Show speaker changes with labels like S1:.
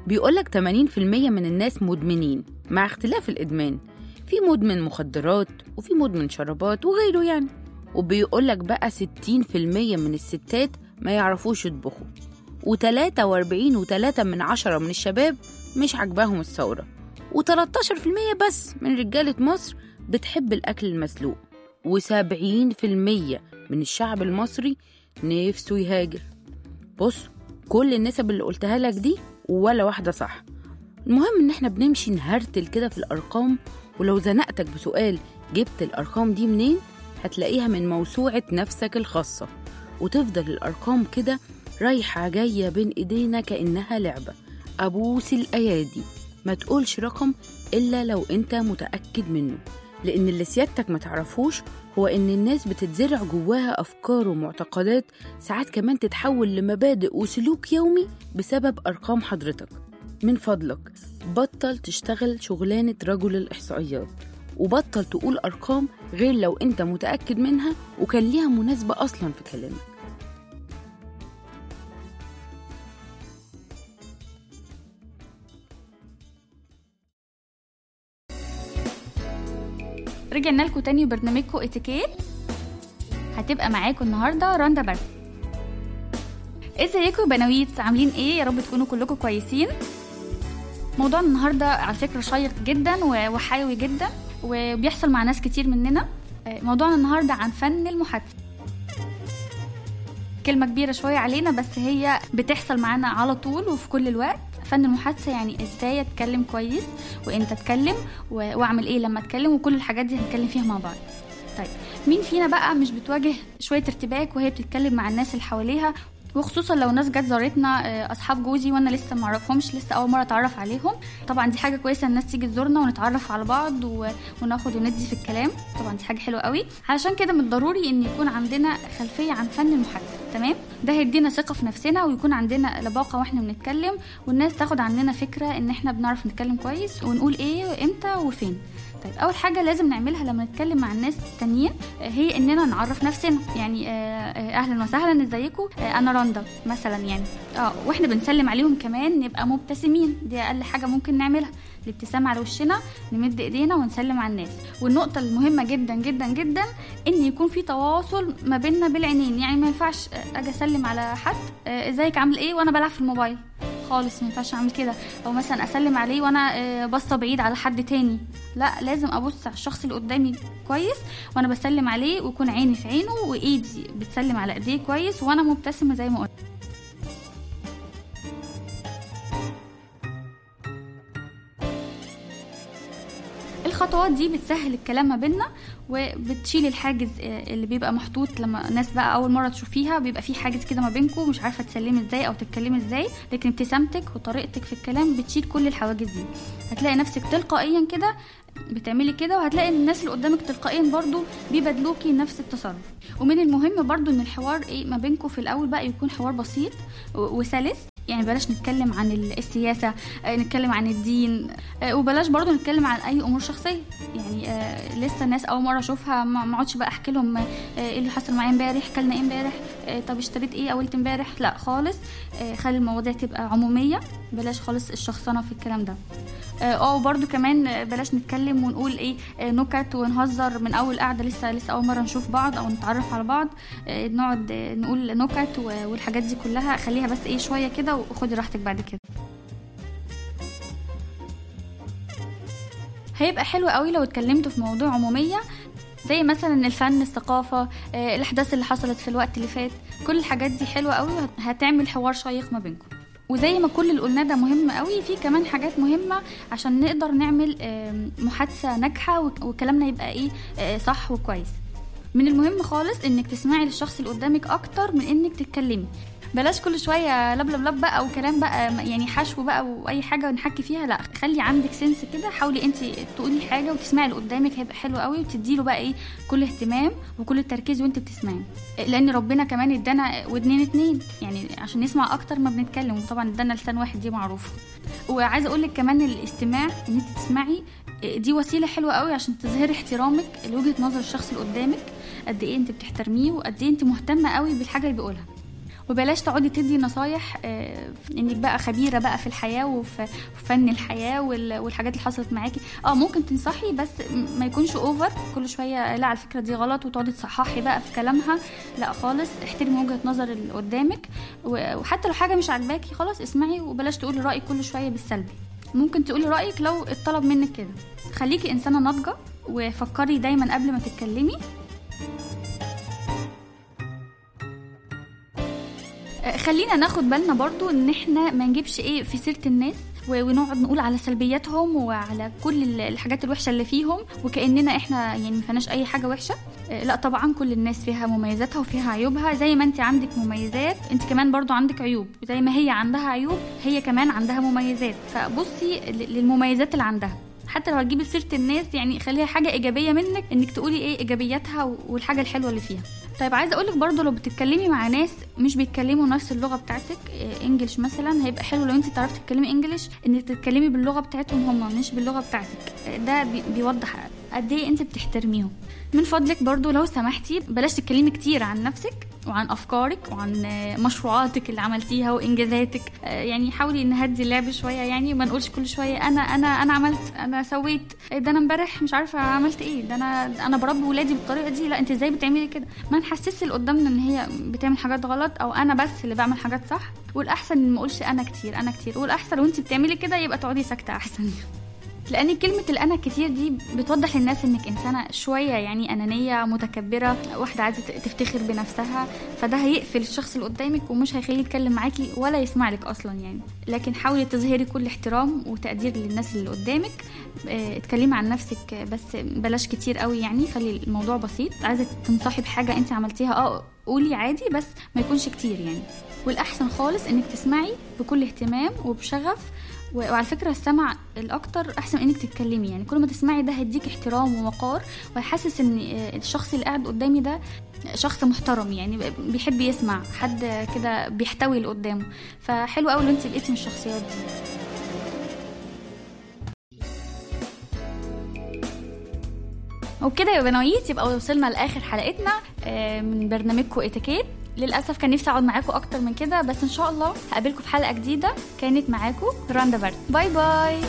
S1: بيقولك 80% من الناس مدمنين مع اختلاف الإدمان في مدمن مخدرات وفي مدمن شرابات وغيره يعني وبيقولك بقى 60% من الستات ما يعرفوش يطبخوا و43 و3 من عشرة من الشباب مش عاجباهم الثورة و13% بس من رجالة مصر بتحب الأكل المسلوق و70% من الشعب المصري نفسه يهاجر بص كل النسب اللي قلتها لك دي ولا واحدة صح المهم ان احنا بنمشي نهرتل كده في الارقام ولو زنقتك بسؤال جبت الارقام دي منين هتلاقيها من موسوعة نفسك الخاصة وتفضل الارقام كده رايحة جاية بين ايدينا كأنها لعبة ابوس الايادي ما تقولش رقم الا لو انت متأكد منه لان اللي سيادتك ما تعرفوش هو ان الناس بتتزرع جواها افكار ومعتقدات ساعات كمان تتحول لمبادئ وسلوك يومي بسبب ارقام حضرتك من فضلك بطل تشتغل شغلانة رجل الإحصائيات وبطل تقول أرقام غير لو أنت متأكد منها وكان ليها مناسبة أصلا في كلامك
S2: رجعنا لكم تاني برنامجكم اتيكيت هتبقى معاكم النهارده رندا برد ازيكم يا بناويت عاملين ايه يا رب تكونوا كلكم كويسين موضوع النهارده على فكره شيق جدا و- وحيوي جدا وبيحصل مع ناس كتير مننا آه، موضوعنا النهارده عن فن المحادثه كلمة كبيرة شوية علينا بس هي بتحصل معانا على طول وفي كل الوقت فن المحادثة يعني ازاي اتكلم كويس وامتى اتكلم و- واعمل ايه لما اتكلم وكل الحاجات دي هنتكلم فيها مع بعض طيب مين فينا بقى مش بتواجه شوية ارتباك وهي بتتكلم مع الناس اللي حواليها وخصوصا لو ناس جت زارتنا آه، اصحاب جوزي وانا لسه ما اعرفهمش لسه اول مره اتعرف عليهم طبعا دي حاجه كويسه الناس تيجي تزورنا ونتعرف على بعض و... وناخد وندي في الكلام طبعا دي حاجه حلوه قوي علشان كده من الضروري ان يكون عندنا خلفيه عن فن المحادثه تمام ده هيدينا ثقه في نفسنا ويكون عندنا لباقه واحنا بنتكلم والناس تاخد عننا فكره ان احنا بنعرف نتكلم كويس ونقول ايه وامتى وفين طيب اول حاجه لازم نعملها لما نتكلم مع الناس التانيين آه، هي اننا نعرف نفسنا يعني آه، آه، اهلا وسهلا ازيكم آه، انا رندا مثلا يعني اه واحنا بنسلم عليهم كمان نبقى مبتسمين دي اقل حاجه ممكن نعملها الابتسامه على وشنا نمد ايدينا ونسلم على الناس والنقطه المهمه جدا جدا جدا ان يكون في تواصل ما بيننا بالعينين يعني ما ينفعش آه، اجي اسلم على حد آه، ازيك عامل ايه وانا بلعب في الموبايل خالص ما ينفعش اعمل كده او مثلا اسلم عليه وانا آه، باصه بعيد على حد تاني لا لازم ابص على الشخص اللي قدامي كويس وانا بسلم عليه ويكون عيني في عينه وايدي بتسلم على ايديه كويس وانا مبتسمه زي ما قلت الخطوات دي بتسهل الكلام ما بينا وبتشيل الحاجز آه، اللي بيبقى محطوط لما ناس بقى اول مره تشوفيها بيبقى في حاجز كده ما بينكم مش عارفه تسلمي ازاي او تتكلمي ازاي لكن ابتسامتك وطريقتك في الكلام بتشيل كل الحواجز دي هتلاقي نفسك تلقائيا كده بتعملي كده وهتلاقي ان الناس اللي قدامك تلقائيا برضو بيبادلوكي نفس التصرف ومن المهم برضو ان الحوار ايه ما بينكم في الاول بقى يكون حوار بسيط و- وسلس يعني بلاش نتكلم عن ال- السياسة آه، نتكلم عن الدين آه، وبلاش برضو نتكلم عن أي أمور شخصية يعني آه، لسه الناس أول مرة أشوفها ما ما اقعدش بقى أحكي لهم آه، إيه اللي حصل معايا امبارح كلنا إيه امبارح آه، طب اشتريت إيه أولت امبارح لا خالص آه، خلي المواضيع تبقى عمومية بلاش خالص الشخصنة في الكلام ده اه آه، وبرده كمان آه، بلاش نتكلم ونقول ايه آه، نكت ونهزر من اول قعده لسه لسه اول مره نشوف بعض او نتعرف على بعض آه، نقعد آه، نقول نكت و- والحاجات دي كلها خليها بس ايه شويه كده وخدي راحتك بعد كده هيبقى حلو قوي لو اتكلمتوا في مواضيع عموميه زي مثلا الفن الثقافة آه، الأحداث اللي حصلت في الوقت اللي فات كل الحاجات دي حلوة قوي هتعمل حوار شيق ما بينكم وزي ما كل اللي قلناه ده مهم قوي في كمان حاجات مهمة عشان نقدر نعمل آم، محادثة ناجحة وك- وكلامنا يبقى ايه آه، صح وكويس من المهم خالص انك تسمعي للشخص اللي قدامك اكتر من انك تتكلمي بلاش كل شويه لب لب لب بقى وكلام بقى م- يعني حشو بقى واي حاجه نحكي فيها لا خلي عندك سنس كده حاولي انت تقولي حاجه وتسمعي اللي قدامك هيبقى حلو قوي وتديله بقى ايه كل اهتمام وكل التركيز وانت بتسمعي لان ربنا كمان ادانا ودنين اتنين يعني عشان نسمع اكتر ما بنتكلم وطبعا ادانا لسان واحد دي معروفه وعايزه اقول لك كمان الاستماع ان انت تسمعي دي وسيله حلوه قوي عشان تظهري احترامك لوجهه نظر الشخص اللي قدامك قد ايه انت بتحترميه وقد ايه انت مهتمه قوي بالحاجه اللي بيقولها وبلاش تقعدي تدي نصايح آه، انك بقى خبيره بقى في الحياه وفي وفي فن الحياه وال- والحاجات اللي حصلت معاكي اه ممكن تنصحي بس م- ما يكونش اوفر كل شويه لا على الفكره دي غلط وتقعدي تصححي بقى في كلامها لا خالص احترمي وجهه نظر اللي قدامك و- وحتى لو حاجه مش عاجباكي خلاص اسمعي وبلاش تقولي رايك كل شويه بالسلبي ممكن تقولي رايك لو اتطلب منك كده خليكي انسانه ناضجه وفكري دايما قبل ما تتكلمي آه، خلينا ناخد بالنا برضو ان احنا ما نجيبش ايه في سيره الناس و- ونقعد نقول على سلبياتهم وعلى كل ال- الحاجات الوحشه اللي فيهم وكاننا احنا يعني ما فيناش اي حاجه وحشه آه، لا طبعا كل الناس فيها مميزاتها وفيها عيوبها زي ما انت عندك مميزات انت كمان برضو عندك عيوب زي ما هي عندها عيوب هي كمان عندها مميزات فبصي ل- للمميزات اللي عندها حتى لو هتجيبي سيره الناس يعني خليها حاجه ايجابيه منك انك تقولي ايه ايجابياتها و- والحاجه الحلوه اللي فيها طيب عايزه اقولك برضو لو بتتكلمي مع ناس مش بيتكلموا نفس اللغه بتاعتك إيه، انجلش مثلا هيبقى حلو لو انت تعرفي تتكلمي انجلش انك تتكلمي باللغه بتاعتهم هم مش باللغه بتاعتك إيه، ده بي- بيوضح قد ايه انت بتحترميهم من فضلك برضو لو سمحتي بلاش تتكلمي كتير عن نفسك وعن افكارك وعن آه، مشروعاتك اللي عملتيها وانجازاتك آه، يعني حاولي نهدي اللعب شويه يعني وما نقولش كل شويه انا انا انا عملت انا سويت إيه ده انا امبارح مش عارفه عملت ايه ده انا انا بربي ولادي بالطريقه دي لا انت ازاي بتعملي كده ما نحسسش اللي قدامنا ان هي بتعمل حاجات غلط او انا بس اللي بعمل حاجات صح والاحسن ان ما اقولش انا كتير انا كتير والاحسن لو انت بتعملي كده يبقى تقعدي ساكته احسن لان كلمه الانا كتير دي بتوضح للناس انك انسانه شويه يعني انانيه متكبره واحده عايزه تفتخر بنفسها فده هيقفل الشخص اللي قدامك ومش هيخليه يتكلم معاكي ولا يسمع لك اصلا يعني لكن حاولي تظهري كل احترام وتقدير للناس اللي قدامك آه، اتكلمي عن نفسك آه، بس بلاش كتير قوي يعني خلي الموضوع بسيط عايزه تنصحي بحاجه انت عملتيها اه قولي عادي بس ما يكونش كتير يعني والاحسن خالص انك تسمعي بكل اهتمام وبشغف و- وعلى فكره السمع الاكتر احسن من انك تتكلمي يعني كل ما تسمعي ده هيديك احترام ووقار وهيحسس ان آه، الشخص اللي قاعد قدامي ده شخص محترم يعني بيحب يسمع حد كده بيحتوي اللي قدامه فحلو قوي لو انت بقيتي من الشخصيات دي وبكده يا بنويت يبقى وصلنا لاخر حلقتنا آه، من برنامجكم اتيكيت للاسف كان نفسي اقعد معاكم اكتر من كده بس ان شاء الله هقابلكم في حلقه جديده كانت معاكم راندا برد باي باي